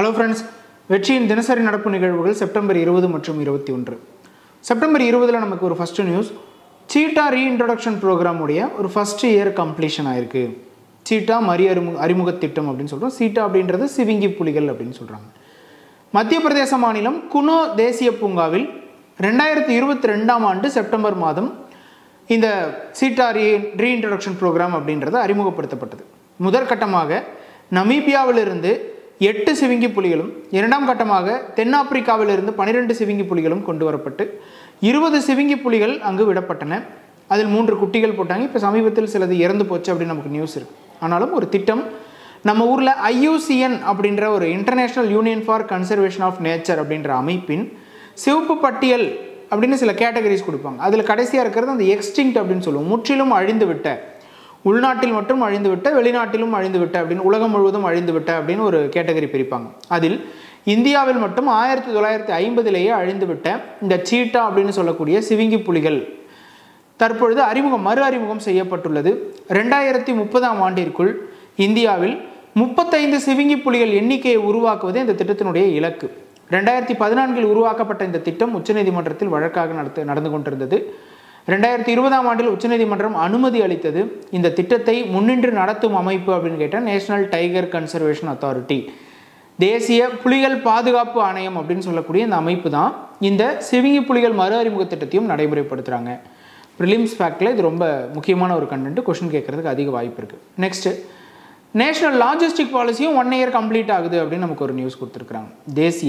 hello friends வெற்றியின் தினசரி நடப்பு நிகழ்வுகள் செப்டம்பர் இருபது மற்றும் இருபத்தி ஒன்று செப்டம்பர் இருபதில் நமக்கு ஒரு first news cheetah reintroduction program உடைய ஒரு ஃபஸ்ட் இயர் கம்ப்ளீஷன் ஆயிருக்கு சீட்டா மறு அறிமுக அறிமுக திட்டம் அப்படின்னு சொல்கிறோம் சீட்டா அப்படின்றது சிவிங்கி புலிகள் அப்படின்னு சொல்கிறாங்க மத்திய பிரதேச மாநிலம் குனோ தேசிய பூங்காவில் ரெண்டாயிரத்தி இருபத்தி ரெண்டாம் ஆண்டு செப்டம்பர் மாதம் இந்த சீட்டா ரீ ரீஇன்ட்ரடக்ஷன் ப்ரோக்ராம் அப்படின்றது அறிமுகப்படுத்தப்பட்டது முதற்கட்டமாக நமீபியாவிலிருந்து எட்டு சிவிங்கி புலிகளும் இரண்டாம் கட்டமாக தென்னாப்பிரிக்காவிலிருந்து பனிரெண்டு சிவிங்கி புலிகளும் கொண்டு வரப்பட்டு இருபது சிவிங்கி புலிகள் அங்கு விடப்பட்டன அதில் மூன்று குட்டிகள் போட்டாங்க இப்போ சமீபத்தில் சிலது இறந்து போச்சு அப்படின்னு நமக்கு நியூஸ் இருக்குது ஆனாலும் ஒரு திட்டம் நம்ம ஊரில் ஐயூசிஎன் அப்படின்ற ஒரு international union for conservation of nature அப்படின்ற அமைப்பின் சிவப்பு பட்டியல் அப்படின்னு சில கேட்டகரிஸ் கொடுப்பாங்க அதில் கடைசியாக இருக்கிறது அந்த எக்ஸ்டிங்க்ட் அப்படின்னு சொல்லுவோம் முற்றிலும் அழிந்து விட்ட உள்நாட்டில் மட்டும் அழிந்து விட்ட வெளிநாட்டிலும் அழிந்து விட்ட அப்படின்னு உலகம் முழுவதும் அழிந்து விட்ட அப்படின்னு ஒரு கேட்டகரி பிரிப்பாங்க அதில் இந்தியாவில் மட்டும் ஆயிரத்தி தொள்ளாயிரத்தி ஐம்பதிலேயே அழிந்து விட்ட இந்த சீட்டா அப்படின்னு சொல்லக்கூடிய சிவிங்கி புலிகள் தற்பொழுது அறிமுகம் மறு அறிமுகம் செய்யப்பட்டுள்ளது ரெண்டாயிரத்தி முப்பதாம் ஆண்டிற்குள் இந்தியாவில் முப்பத்தைந்து சிவிங்கி புலிகள் எண்ணிக்கையை உருவாக்குவதே இந்த திட்டத்தினுடைய இலக்கு ரெண்டாயிரத்தி பதினான்கில் உருவாக்கப்பட்ட இந்த திட்டம் உச்சநீதிமன்றத்தில் வழக்காக நடத்த நடந்து கொண்டிருந்தது ரெண்டாயிரத்தி இருபதாம் ஆண்டில் உச்சநீதிமன்றம் அனுமதி அளித்தது இந்த திட்டத்தை முன்னின்று நடத்தும் அமைப்பு அப்படின்னு கேட்டால் நேஷனல் டைகர் கன்சர்வேஷன் அத்தாரிட்டி தேசிய புலிகள் பாதுகாப்பு ஆணையம் அப்படின்னு சொல்லக்கூடிய இந்த அமைப்பு தான் இந்த சிவிங்கி புலிகள் மறு அறிமுக திட்டத்தையும் நடைமுறைப்படுத்துகிறாங்க ப்ரிலிம்ஸ் ஃபேக்டில் இது ரொம்ப முக்கியமான ஒரு கண்டென்ட் கொஷின் கேட்கறதுக்கு அதிக வாய்ப்பு இருக்குது நெக்ஸ்ட்டு நேஷனல் லாஜிஸ்டிக் பாலிசியும் ஒன் இயர் கம்ப்ளீட் ஆகுது அப்படின்னு நமக்கு ஒரு நியூஸ் கொடுத்துருக்குறாங்க தேசிய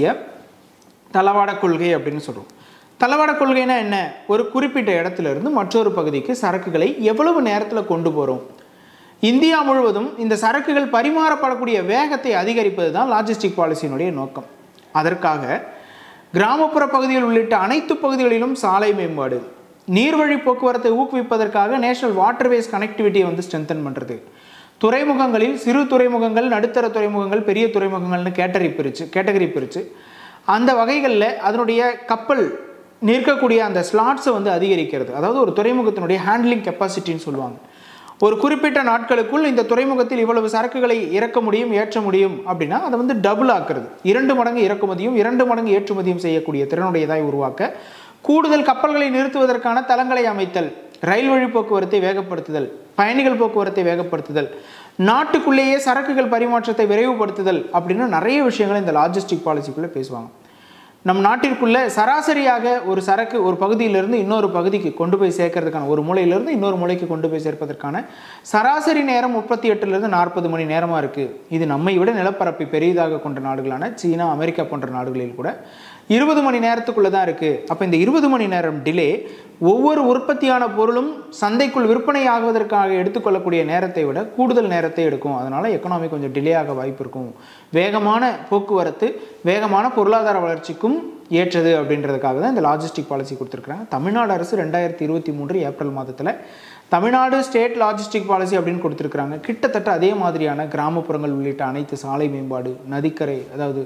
தளவாட கொள்கை அப்படின்னு சொல்கிறோம் தளவாட கொள்கைனா என்ன ஒரு குறிப்பிட்ட இடத்துல இருந்து மற்றொரு பகுதிக்கு சரக்குகளை எவ்வளவு நேரத்தில் கொண்டு போகிறோம் இந்தியா முழுவதும் இந்த சரக்குகள் பரிமாறப்படக்கூடிய வேகத்தை அதிகரிப்பது தான் லாஜிஸ்டிக் பாலிசியினுடைய நோக்கம் அதற்காக கிராமப்புற பகுதிகள் உள்ளிட்ட அனைத்து பகுதிகளிலும் சாலை மேம்பாடு நீர்வழி போக்குவரத்தை ஊக்குவிப்பதற்காக நேஷனல் வாட்டர்வேஸ் கனெக்டிவிட்டியை வந்து ஸ்ட்ரென்தன் பண்ணுறது துறைமுகங்களில் சிறு துறைமுகங்கள் நடுத்தர துறைமுகங்கள் பெரிய துறைமுகங்கள்னு கேட்டரி பிரித்து கேட்டகரி பிரித்து அந்த வகைகளில் அதனுடைய கப்பல் நிற்கக்கூடிய அந்த ஸ்லாட்ஸை வந்து அதிகரிக்கிறது அதாவது ஒரு துறைமுகத்தினுடைய ஹேண்ட்லிங் கெப்பாசிட்டின்னு சொல்லுவாங்க ஒரு குறிப்பிட்ட நாட்களுக்குள் இந்த துறைமுகத்தில் இவ்வளவு சரக்குகளை இறக்க முடியும் ஏற்ற முடியும் அப்படின்னா அதை வந்து டபுள் ஆக்குறது இரண்டு மடங்கு இறக்குமதியும் இரண்டு மடங்கு ஏற்றுமதியும் செய்யக்கூடிய திறனுடையதாய் உருவாக்க கூடுதல் கப்பல்களை நிறுத்துவதற்கான தளங்களை அமைத்தல் ரயில் வழி போக்குவரத்தை வேகப்படுத்துதல் பயணிகள் போக்குவரத்தை வேகப்படுத்துதல் நாட்டுக்குள்ளேயே சரக்குகள் பரிமாற்றத்தை விரைவுபடுத்துதல் அப்படின்னு நிறைய விஷயங்களை இந்த லாஜிஸ்டிக் பாலிசிக்குள்ளே பேசுவாங்க நம் நாட்டிற்குள்ள சராசரியாக ஒரு சரக்கு ஒரு பகுதியிலிருந்து இன்னொரு பகுதிக்கு கொண்டு போய் சேர்க்கறதுக்கான ஒரு மூலையிலிருந்து இன்னொரு மூலைக்கு கொண்டு போய் சேர்ப்பதற்கான சராசரி நேரம் முப்பத்தி எட்டுலேருந்து நாற்பது மணி நேரமாக இருக்குது இது நம்மை விட நிலப்பரப்பை பெரிதாக கொண்ட நாடுகளான சீனா அமெரிக்கா போன்ற நாடுகளில் கூட இருபது மணி நேரத்துக்குள்ளே தான் இருக்குது அப்போ இந்த இருபது மணி நேரம் டிலே ஒவ்வொரு உற்பத்தியான பொருளும் சந்தைக்குள் விற்பனை ஆகுவதற்காக எடுத்துக்கொள்ளக்கூடிய நேரத்தை விட கூடுதல் நேரத்தை எடுக்கும் அதனால் எக்கனாமி கொஞ்சம் டிலே ஆக வாய்ப்பு இருக்கும் வேகமான போக்குவரத்து வேகமான பொருளாதார வளர்ச்சிக்கும் ஏற்றது அப்படின்றதுக்காக தான் இந்த லாஜிஸ்டிக் பாலிசி கொடுத்துருக்குறாங்க தமிழ்நாடு அரசு ரெண்டாயிரத்தி இருபத்தி மூன்று ஏப்ரல் மாதத்தில் தமிழ்நாடு ஸ்டேட் லாஜிஸ்டிக் பாலிசி அப்படின்னு கொடுத்துருக்குறாங்க கிட்டத்தட்ட அதே மாதிரியான கிராமப்புறங்கள் உள்ளிட்ட அனைத்து சாலை மேம்பாடு நதிக்கரை அதாவது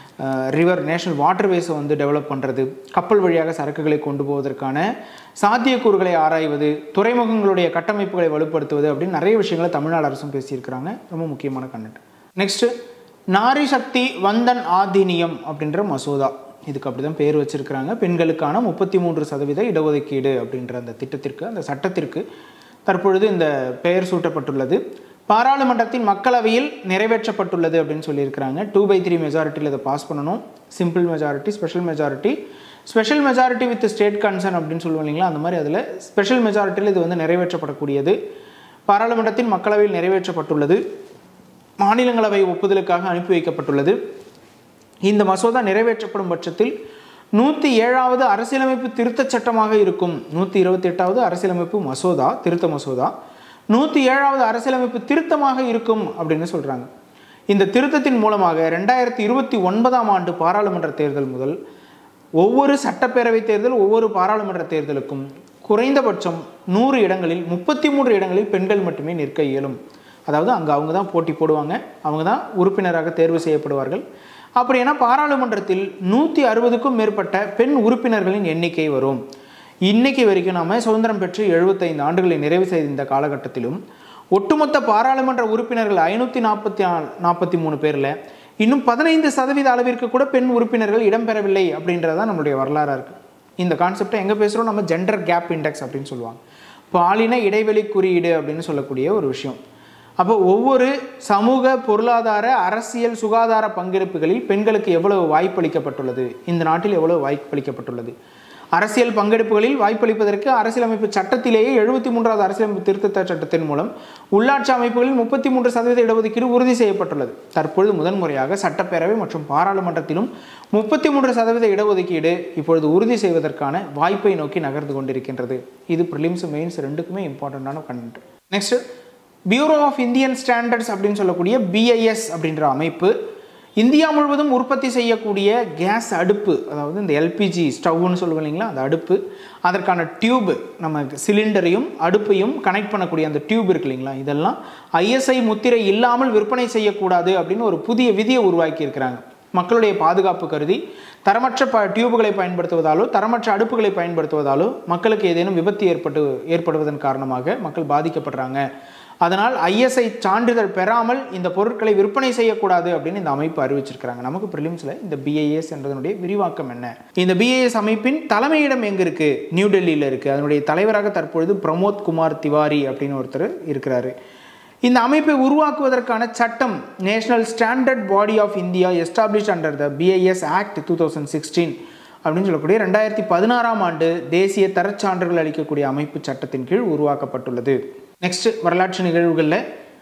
ரிவர் நேஷனல் வாட்டர்வேஸை வந்து டெவலப் பண்ணுறது கப்பல் வழியாக சரக்குகளை கொண்டு போவதற்கான சாத்தியக்கூறுகளை ஆராய்வது துறைமுகங்களுடைய கட்டமைப்புகளை வலுப்படுத்துவது அப்படின்னு நிறைய விஷயங்களை தமிழ்நாடு அரசும் பேசியிருக்கிறாங்க ரொம்ப முக்கியமான கண்டென்ட் நெக்ஸ்ட்டு நாரி சக்தி வந்தன் ஆதினியம் அப்படின்ற மசோதா இதுக்கு அப்படி தான் பேர் வச்சிருக்கிறாங்க பெண்களுக்கான முப்பத்தி மூன்று சதவீத இடஒதுக்கீடு அப்படின்ற அந்த திட்டத்திற்கு அந்த சட்டத்திற்கு தற்பொழுது இந்த பெயர் சூட்டப்பட்டுள்ளது பாராளுமன்றத்தின் மக்களவையில் நிறைவேற்றப்பட்டுள்ளது அப்படின்னு சொல்லியிருக்கிறாங்க டூ பை த்ரீ மெஜாரிட்டியில் இதை பாஸ் பண்ணணும் simple majority special majority special majority with state concern அப்படின்னு சொல்லுவோம் இல்லைங்களா அந்த மாதிரி அதில் ஸ்பெஷல் மெஜாரிட்டியில் இது வந்து நிறைவேற்றப்படக்கூடியது பாராளுமன்றத்தின் மக்களவையில் நிறைவேற்றப்பட்டுள்ளது மாநிலங்களவை ஒப்புதலுக்காக அனுப்பி வைக்கப்பட்டுள்ளது இந்த மசோதா நிறைவேற்றப்படும் பட்சத்தில் நூற்றி ஏழாவது அரசியலமைப்பு திருத்தச் சட்டமாக இருக்கும் நூற்றி இருபத்தி எட்டாவது அரசியலமைப்பு மசோதா திருத்த மசோதா நூற்றி ஏழாவது அரசியலமைப்பு திருத்தமாக இருக்கும் அப்படின்னு சொல்கிறாங்க இந்த திருத்தத்தின் மூலமாக ரெண்டாயிரத்தி இருபத்தி ஒன்பதாம் ஆண்டு பாராளுமன்ற தேர்தல் முதல் ஒவ்வொரு சட்டப்பேரவை தேர்தல் ஒவ்வொரு பாராளுமன்ற தேர்தலுக்கும் குறைந்தபட்சம் நூறு இடங்களில் முப்பத்தி மூன்று இடங்களில் பெண்கள் மட்டுமே நிற்க இயலும் அதாவது அங்கே அவங்க தான் போட்டி போடுவாங்க அவங்க தான் உறுப்பினராக தேர்வு செய்யப்படுவார்கள் அப்படின்னா பாராளுமன்றத்தில் நூற்றி அறுபதுக்கும் மேற்பட்ட பெண் உறுப்பினர்களின் எண்ணிக்கை வரும் இன்னைக்கு வரைக்கும் நாம சுதந்திரம் பெற்று எழுபத்தைந்து ஆண்டுகளை நிறைவு செய்த இந்த காலகட்டத்திலும் ஒட்டுமொத்த பாராளுமன்ற உறுப்பினர்கள் ஐநூற்றி நாற்பத்தி நாற்பத்தி மூணு பேரில் இன்னும் பதினைந்து சதவீத அளவிற்கு கூட பெண் உறுப்பினர்கள் இடம்பெறவில்லை அப்படின்றதான் நம்மளுடைய வரலாறாக இருக்குது இந்த கான்செப்டை எங்கே பேசுகிறோம் நம்ம ஜெண்டர் கேப் இண்டெக்ஸ் அப்படின்னு சொல்லுவாங்க பாலின இடைவெளி குறியீடு அப்படின்னு சொல்லக்கூடிய ஒரு விஷயம் அப்போ ஒவ்வொரு சமூக பொருளாதார அரசியல் சுகாதார பங்கெடுப்புகளில் பெண்களுக்கு எவ்வளவு வாய்ப்பளிக்கப்பட்டுள்ளது இந்த நாட்டில் எவ்வளவு வாய்ப்பளிக்கப்பட்டுள்ளது அரசியல் பங்கெடுப்புகளில் வாய்ப்பளிப்பதற்கு அரசியலமைப்பு சட்டத்திலேயே எழுபத்தி மூன்றாவது அரசியலமைப்பு திருத்த சட்டத்தின் மூலம் உள்ளாட்சி அமைப்புகளில் முப்பத்தி மூன்று சதவீத இடஒதுக்கீடு உறுதி செய்யப்பட்டுள்ளது தற்பொழுது முதன்முறையாக சட்டப்பேரவை மற்றும் பாராளுமன்றத்திலும் முப்பத்தி மூன்று சதவீத இடஒதுக்கீடு இப்பொழுது உறுதி செய்வதற்கான வாய்ப்பை நோக்கி நகர்ந்து கொண்டிருக்கின்றது இது ப்ரிலிம்ஸ் மெயின்ஸ் ரெண்டுக்குமே இம்பார்ட்டண்ட்டான content next bureau of Indian standards அப்படின்னு சொல்லக்கூடிய பிஐஎஸ் அப்படின்ற அமைப்பு இந்தியா முழுவதும் உற்பத்தி செய்யக்கூடிய கேஸ் அடுப்பு அதாவது இந்த எல்பிஜி ஸ்டவ்னு சொல்லுவோம் இல்லைங்களா அந்த அடுப்பு அதற்கான டியூப் நம்ம சிலிண்டரையும் அடுப்பையும் கனெக்ட் பண்ணக்கூடிய அந்த டியூப் இருக்கு இல்லைங்களா இதெல்லாம் ஐஎஸ்ஐ முத்திரை இல்லாமல் விற்பனை செய்யக்கூடாது அப்படின்னு ஒரு புதிய விதியை உருவாக்கி இருக்கிறாங்க மக்களுடைய பாதுகாப்பு கருதி தரமற்ற ப டியூபுகளை பயன்படுத்துவதாலோ தரமற்ற அடுப்புகளை பயன்படுத்துவதாலோ மக்களுக்கு ஏதேனும் விபத்து ஏற்பட்டு ஏற்படுவதன் காரணமாக மக்கள் பாதிக்கப்படுறாங்க அதனால் ஐஎஸ்ஐ சான்றிதழ் பெறாமல் இந்த பொருட்களை விற்பனை செய்யக்கூடாது அப்படின்னு இந்த அமைப்பு அறிவிச்சிருக்கிறாங்க நமக்கு ப்ரிலிம்ஸில் இந்த பிஐஎஸ் என்றதனுடைய விரிவாக்கம் என்ன இந்த பிஐஎஸ் அமைப்பின் தலைமையிடம் எங்கே இருக்குது நியூ டெல்லியில் இருக்குது அதனுடைய தலைவராக தற்பொழுது பிரமோத் குமார் திவாரி அப்படின்னு ஒருத்தர் இருக்கிறாரு இந்த அமைப்பை உருவாக்குவதற்கான சட்டம் national standard body of India establish under the BIS act two thousand sixteen அப்படின்னு சொல்லக்கூடிய ரெண்டாயிரத்தி பதினாறாம் ஆண்டு தேசிய தரச்சான்றுகள் அளிக்கக்கூடிய அமைப்பு சட்டத்தின் கீழ் உருவாக்கப்பட்டுள்ளது நெக்ஸ்ட் வரலாற்று நிகழ்வுகளில்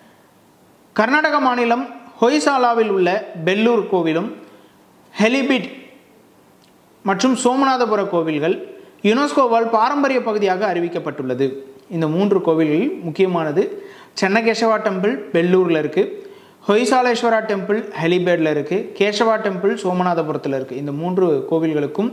கர்நாடக மாநிலம் ஹொய்சாலாவில் உள்ள பெல்லூர் கோவிலும் ஹெலிபிட் மற்றும் சோமநாதபுர கோவில்கள் யுனெஸ்கோவால் பாரம்பரிய பகுதியாக அறிவிக்கப்பட்டுள்ளது இந்த மூன்று கோவில்களில் முக்கியமானது சென்னகேசவா டெம்பிள் பெல்லூரில் இருக்குது ஹொய்சாலேஸ்வரா டெம்பிள் ஹெலிபேடில் இருக்குது கேசவா டெம்பிள் சோமநாதபுரத்தில் இருக்குது இந்த மூன்று கோவில்களுக்கும்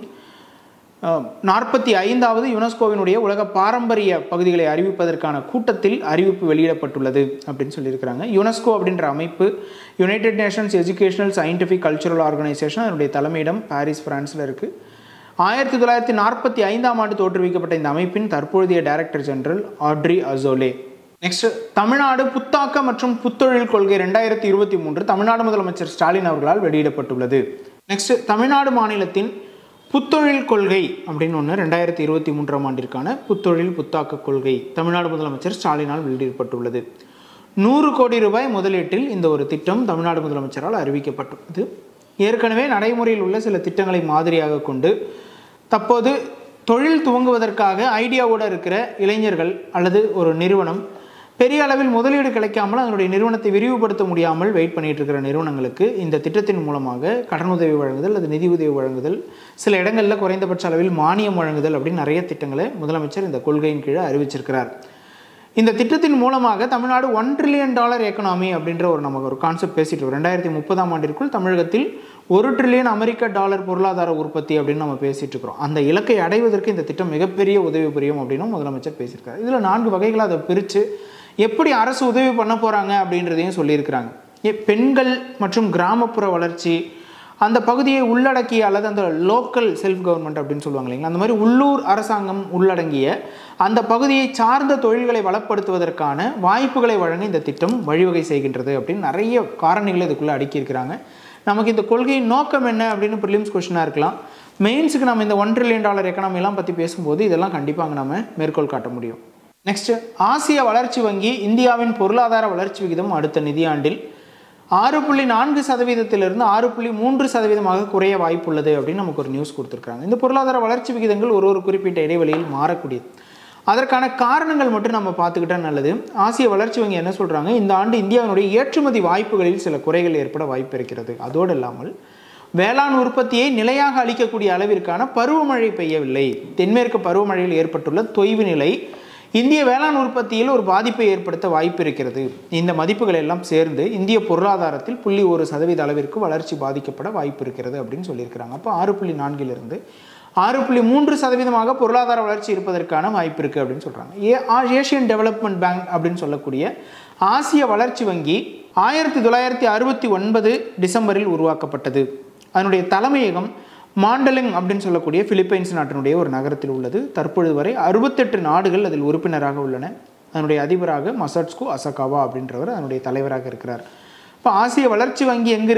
நாற்பத்தி ஐந்தாவது யுனெஸ்கோவினுடைய உலக பாரம்பரிய பகுதிகளை அறிவிப்பதற்கான கூட்டத்தில் அறிவிப்பு வெளியிடப்பட்டுள்ளது அப்படின்னு சொல்லியிருக்கிறாங்க யுனெஸ்கோ அப்படின்ற அமைப்பு United Nations educational scientific cultural organisation அதனுடைய தலைமையிடம் பாரிஸ் பிரான்ஸில் இருக்குது ஆயிரத்தி தொள்ளாயிரத்தி நாற்பத்தி ஐந்தாம் ஆண்டு தோற்றுவிக்கப்பட்ட இந்த அமைப்பின் தற்பொழுதைய director general Audrey Azoulay next Tamil புத்தாக்க மற்றும் புத்தொழில் கொள்கை ரெண்டாயிரத்தி இருபத்தி மூன்று தமிழ்நாடு முதலமைச்சர் ஸ்டாலின் அவர்களால் வெளியிடப்பட்டுள்ளது நெக்ஸ்ட் தமிழ்நாடு மாநிலத்தின் புத்தொழில் கொள்கை அப்படின்னு ஒன்று ரெண்டாயிரத்தி இருபத்தி மூன்றாம் ஆண்டிற்கான புத்தொழில் புத்தாக்க கொள்கை தமிழ்நாடு முதலமைச்சர் ஸ்டாலினால் வெளியிடப்பட்டுள்ளது நூறு கோடி ரூபாய் முதலீட்டில் இந்த ஒரு திட்டம் தமிழ்நாடு முதலமைச்சரால் அறிவிக்கப்பட்டுள்ளது ஏற்கனவே நடைமுறையில் உள்ள சில திட்டங்களை மாதிரியாக கொண்டு தற்போது தொழில் துவங்குவதற்காக ஐடியாவோடு இருக்கிற இளைஞர்கள் அல்லது ஒரு நிறுவனம் பெரிய அளவில் முதலீடு கிடைக்காமல் அதனுடைய நிறுவனத்தை விரிவுபடுத்த முடியாமல் வெயிட் பண்ணிட்டு இருக்கிற நிறுவனங்களுக்கு இந்த திட்டத்தின் மூலமாக கடனுதவி வழங்குதல் அல்லது நிதி உதவி வழங்குதல் சில இடங்களில் குறைந்தபட்ச அளவில் மானியம் வழங்குதல் அப்படின்னு நிறைய திட்டங்களை முதலமைச்சர் இந்த கொள்கையின் கீழே அறிவிச்சிருக்கிறார் இந்த திட்டத்தின் மூலமாக Tamil Nadu one trillion dollar economy அப்படின்ற ஒரு நமக்கு ஒரு கான்செப்ட் பேசிட்டு இருக்கோம் ரெண்டாயிரத்தி முப்பதாம் ஆண்டிற்குள் தமிழகத்தில் ஒரு ட்ரில்லியன் அமெரிக்க டாலர் பொருளாதார உற்பத்தி அப்படின்னு நம்ம பேசிட்டு இருக்கிறோம் அந்த இலக்கை அடைவதற்கு இந்த திட்டம் மிகப்பெரிய உதவி புரியும் அப்படின்னு முதலமைச்சர் பேசியிருக்காரு இதில் நான்கு வகைகளை அதை பிரித்து எப்படி அரசு உதவி பண்ண போகிறாங்க அப்படின்றதையும் சொல்லியிருக்கிறாங்க ஏ பெண்கள் மற்றும் கிராமப்புற வளர்ச்சி அந்த பகுதியை உள்ளடக்கிய அல்லது அந்த லோக்கல் செல்ஃப் கவர்மெண்ட் அப்படின்னு சொல்லுவாங்க இல்லைங்களா அந்த மாதிரி உள்ளூர் அரசாங்கம் உள்ளடங்கிய அந்த பகுதியை சார்ந்த தொழில்களை வளப்படுத்துவதற்கான வாய்ப்புகளை வழங்க இந்த திட்டம் வழிவகை செய்கின்றது அப்படின்னு நிறைய காரணிகளை இதுக்குள்ளே அடுக்கியிருக்கிறாங்க நமக்கு இந்த கொள்கையின் நோக்கம் என்ன அப்படின்னு ப்ரிலிம்ஸ் கொஷனாக இருக்கலாம் மெயின்ஸுக்கு நம்ம இந்த ஒன் ட்ரில்லியன் டாலர் எக்கனாமிலாம் பற்றி பேசும்போது இதெல்லாம் கண்டிப்பாக அங்கே நம்ம மேற்கோள் காட்ட முடியும் நெக்ஸ்ட் ஆசிய வளர்ச்சி வங்கி இந்தியாவின் பொருளாதார வளர்ச்சி விகிதம் அடுத்த நிதியாண்டில் ஆறு புள்ளி நான்கு சதவீதத்திலிருந்து ஆறு புள்ளி மூன்று சதவீதமாக குறைய வாய்ப்புள்ளது அப்படின்னு நமக்கு ஒரு நியூஸ் கொடுத்துருக்காங்க இந்த பொருளாதார வளர்ச்சி விகிதங்கள் ஒரு ஒரு குறிப்பிட்ட இடைவெளியில் மாறக்கூடியது அதற்கான காரணங்கள் மட்டும் நம்ம பார்த்துக்கிட்டா நல்லது ஆசிய வளர்ச்சி வங்கி என்ன சொல்கிறாங்க இந்த ஆண்டு இந்தியாவினுடைய ஏற்றுமதி வாய்ப்புகளில் சில குறைகள் ஏற்பட வாய்ப்பு இருக்கிறது அதோடு இல்லாமல் வேளாண் உற்பத்தியை நிலையாக அளிக்கக்கூடிய அளவிற்கான பருவமழை பெய்யவில்லை தென்மேற்கு பருவமழையில் ஏற்பட்டுள்ள தொய்வு நிலை இந்திய வேளாண் உற்பத்தியில் ஒரு பாதிப்பை ஏற்படுத்த வாய்ப்பு இருக்கிறது இந்த மதிப்புகள் எல்லாம் சேர்ந்து இந்திய பொருளாதாரத்தில் புள்ளி ஒரு சதவீத அளவிற்கு வளர்ச்சி பாதிக்கப்பட வாய்ப்பு இருக்கிறது அப்படின்னு சொல்லியிருக்கிறாங்க அப்போ ஆறு புள்ளி நான்கிலிருந்து ஆறு புள்ளி மூன்று சதவீதமாக பொருளாதார வளர்ச்சி இருப்பதற்கான வாய்ப்பு இருக்குது அப்படின்னு சொல்கிறாங்க ஏ ஏஷியன் டெவலப்மெண்ட் பேங்க் அப்படின்னு சொல்லக்கூடிய ஆசிய வளர்ச்சி வங்கி ஆயிரத்தி தொள்ளாயிரத்தி அறுபத்தி ஒன்பது டிசம்பரில் உருவாக்கப்பட்டது அதனுடைய தலைமையகம் மாண்டலிங் அப்படின்னு சொல்லக்கூடிய பிலிப்பைன்ஸ் நாட்டினுடைய ஒரு நகரத்தில் உள்ளது தற்பொழுது வரை அறுபத்தெட்டு நாடுகள் அதில் உறுப்பினராக உள்ளன அதனுடைய அதிபராக மசட்ஸ்கோ அசகாவா அப்படின்றவர் அதனுடைய தலைவராக இருக்கிறார் இப்போ ஆசிய வளர்ச்சி வங்கி எங்கு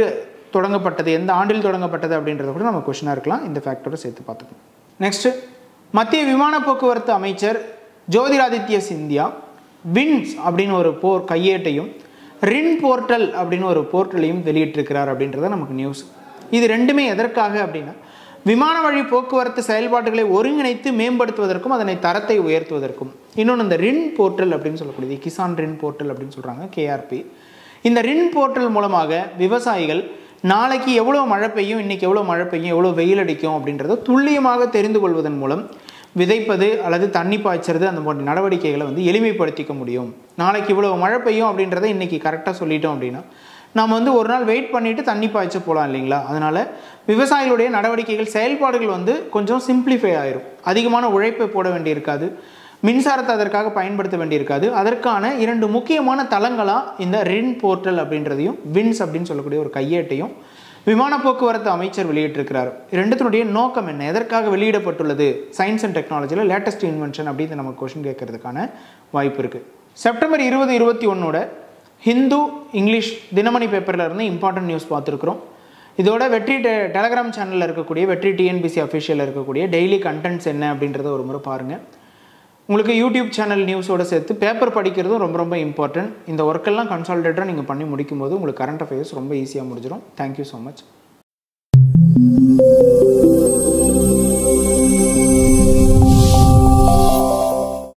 தொடங்கப்பட்டது எந்த ஆண்டில் தொடங்கப்பட்டது அப்படின்றத கூட நம்ம கொஷினாக இருக்கலாம் இந்த ஃபேக்டரோட சேர்த்து பார்த்துக்கணும் நெக்ஸ்ட்டு மத்திய விமான போக்குவரத்து அமைச்சர் ஜோதிராதித்ய சிந்தியா வின்ஸ் அப்படின்னு ஒரு போர் கையேட்டையும் ரின் போர்ட்டல் அப்படின்னு ஒரு போர்ட்டலையும் வெளியிட்டிருக்கிறார் அப்படின்றத நமக்கு நியூஸ் இது ரெண்டுமே எதற்காக அப்படின்னா விமான வழி போக்குவரத்து செயல்பாடுகளை ஒருங்கிணைத்து மேம்படுத்துவதற்கும் அதனை தரத்தை உயர்த்துவதற்கும் இன்னொன்று இந்த ரின் போர்ட்டல் அப்படின்னு சொல்லக்கூடியது கிசான் ரின் போர்ட்டல் அப்படின்னு சொல்கிறாங்க கேஆர்பி இந்த ரின் போர்ட்டல் மூலமாக விவசாயிகள் நாளைக்கு எவ்வளோ மழை பெய்யும் இன்றைக்கி எவ்வளோ மழை பெய்யும் எவ்வளோ வெயில் அடிக்கும் அப்படின்றத துல்லியமாக தெரிந்து கொள்வதன் மூலம் விதைப்பது அல்லது தண்ணி பாய்ச்சறது அந்த போன்ற நடவடிக்கைகளை வந்து எளிமைப்படுத்திக்க முடியும் நாளைக்கு இவ்வளோ மழை பெய்யும் அப்படின்றத இன்றைக்கி கரெக்டாக சொல்லிட்டோம் அப்படின்னா நாம் வந்து ஒரு நாள் வெயிட் பண்ணிவிட்டு தண்ணி பாய்ச்ச போகலாம் இல்லைங்களா அதனால் விவசாயிகளுடைய நடவடிக்கைகள் செயல்பாடுகள் வந்து கொஞ்சம் சிம்பிளிஃபை ஆயிரும் அதிகமான உழைப்பை போட வேண்டியிருக்காது மின்சாரத்தை அதற்காக பயன்படுத்த வேண்டியிருக்காது அதற்கான இரண்டு முக்கியமான தளங்களாக இந்த ரின் போர்ட்டல் அப்படின்றதையும் வின்ஸ் அப்படின்னு சொல்லக்கூடிய ஒரு கையேட்டையும் விமான போக்குவரத்து அமைச்சர் வெளியிட்டிருக்கிறார் ரெண்டுத்தினுடைய நோக்கம் என்ன எதற்காக வெளியிடப்பட்டுள்ளது சயின்ஸ் அண்ட் டெக்னாலஜியில் லேட்டஸ்ட் இன்வென்ஷன் அப்படின்னு நம்ம கொஷின் கேட்கறதுக்கான வாய்ப்பு இருக்குது செப்டம்பர் இருபது இருபத்தி ஒன்னோட ஹிந்து இங்கிலீஷ் தினமணி பேப்பரில் இருந்து இம்பார்ட்டன்ட் நியூஸ் பார்த்துருக்குறோம் இதோட வெற்றி டெ டெலகிராம் சேனலில் இருக்கக்கூடிய வெற்றி டிஎன்பிசி அஃபிஷியலில் இருக்கக்கூடிய டெய்லி கண்டென்ட்ஸ் என்ன அப்படின்றத ஒரு முறை பாருங்கள் உங்களுக்கு யூடியூப் சேனல் நியூஸோட சேர்த்து பேப்பர் படிக்கிறதும் ரொம்ப ரொம்ப இம்பார்ட்டன்ட் இந்த ஒர்க்கெல்லாம் கன்சால்டேட்டாக நீங்கள் பண்ணி முடிக்கும்போது உங்களுக்கு கரண்ட் அஃபேர்ஸ் ரொம்ப ஈஸியாக முடிஞ்சிடும் தேங்க்யூ ஸோ மச்